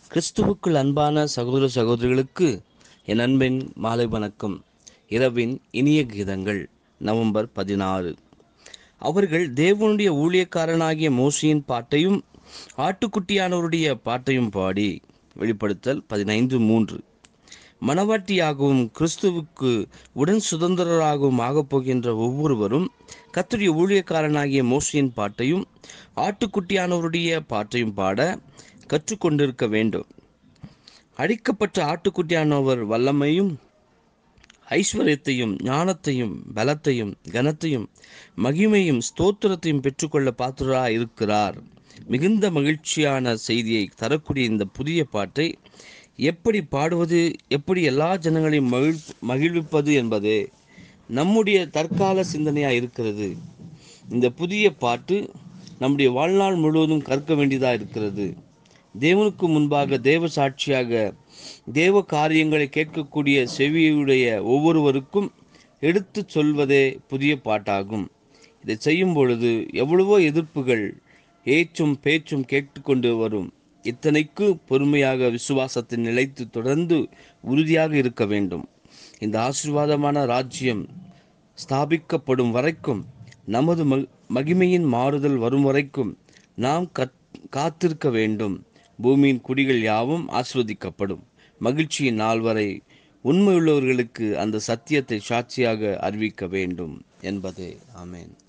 கிறிஸ்துவுக்குள் அன்பான சகோதர சகோதரிகளுக்கு என் அன்பின் மாலை வணக்கம் இரவின் இனிய கீதங்கள் நவம்பர் பதினாறு அவர்கள் தேவனுடைய ஊழியக்காரனாகிய மோசியின் பாட்டையும் ஆட்டுக்குட்டியானவருடைய பாட்டையும் பாடி வெளிப்படுத்தல் பதினைந்து மூன்று மணவாட்டியாகவும் கிறிஸ்துவுக்கு உடன் சுதந்திரராகவும் ஆகப் போகின்ற ஒவ்வொருவரும் கத்துடைய ஊழியக்காரனாகிய மோசியின் பாட்டையும் ஆட்டுக்குட்டியானவருடைய பாட்டையும் பாட கற்றுக்கொண்டிருக்க வேண்டும் அடிக்கப்பட்ட ஆட்டுக்குட்டியானவர் வல்லமையும் ஐஸ்வர்யத்தையும் ஞானத்தையும் பலத்தையும் கனத்தையும் மகிமையும் ஸ்தோத்திரத்தையும் பெற்றுக்கொள்ள பாத்திரா இருக்கிறார் மிகுந்த மகிழ்ச்சியான செய்தியை தரக்கூடிய இந்த புதிய பாட்டை எப்படி பாடுவது எப்படி எல்லா ஜனங்களையும் மகிழ் மகிழ்விப்பது என்பதே நம்முடைய தற்கால சிந்தனையாக இருக்கிறது இந்த புதிய பாட்டு நம்முடைய வாழ்நாள் முழுவதும் கற்க வேண்டியதாக இருக்கிறது தேவனுக்கு முன்பாக தேவ சாட்சியாக தேவ காரியங்களை கேட்கக்கூடிய செவியுடைய ஒவ்வொருவருக்கும் எடுத்து சொல்வதே புதிய பாட்டாகும் இதை செய்யும் பொழுது எவ்வளவோ எதிர்ப்புகள் ஏச்சும் பேச்சும் கேட்டுக்கொண்டு வரும் இத்தனைக்கு பொறுமையாக விசுவாசத்தில் நிலைத்து தொடர்ந்து உறுதியாக இருக்க வேண்டும் இந்த ஆசீர்வாதமான ராஜ்யம் ஸ்தாபிக்கப்படும் வரைக்கும் நமது மகிமையின் மாறுதல் வரும் வரைக்கும் நாம் கத் காத்திருக்க வேண்டும் பூமியின் குடிகள் யாவும் ஆஸ்வதிக்கப்படும் மகிழ்ச்சியின் நாள் வரை உண்மையுள்ளவர்களுக்கு அந்த சத்தியத்தை சாட்சியாக அறிவிக்க வேண்டும் என்பதே ஆமேன்